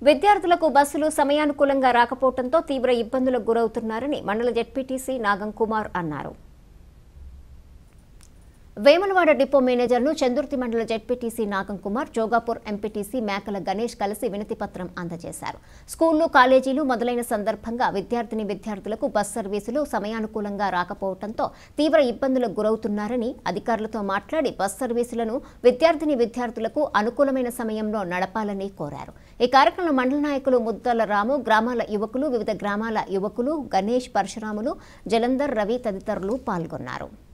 విద్యార్థులకు బస్సులు సమయానుకూలంగా రాకపోవడంతో తీవ్ర ఇబ్బందులకు గురవుతున్నారని మండల జెడ్పీటీసీ నాగం కుమార్ అన్నారు వేములవాడ డిపో మేనేజర్ను చందుర్తి మండల జెడ్పీటీసీ నాగం కుమార్ జోగాపూర్ ఎంపీటీసీ మేకల గణేష్ కలిసి వినతి పత్రం అందజేశారు స్కూళ్లు కాలేజీలు మొదలైన సందర్భంగా విద్యార్థిని విద్యార్థులకు బస్ సర్వీసులు సమయానుకూలంగా రాకపోవడంతో తీవ్ర ఇబ్బందులకు గురవుతున్నారని అధికారులతో మాట్లాడి బస్ సర్వీసులను విద్యార్థిని విద్యార్థులకు అనుకూలమైన సమయంలో నడపాలని కోరారు ఈ కార్యక్రమంలో మండల నాయకులు ముద్దల రాము గ్రామాల యువకులు వివిధ గ్రామాల యువకులు గణేష్ పరశురాములు జలంధర్ రవి తదితరులు పాల్గొన్నారు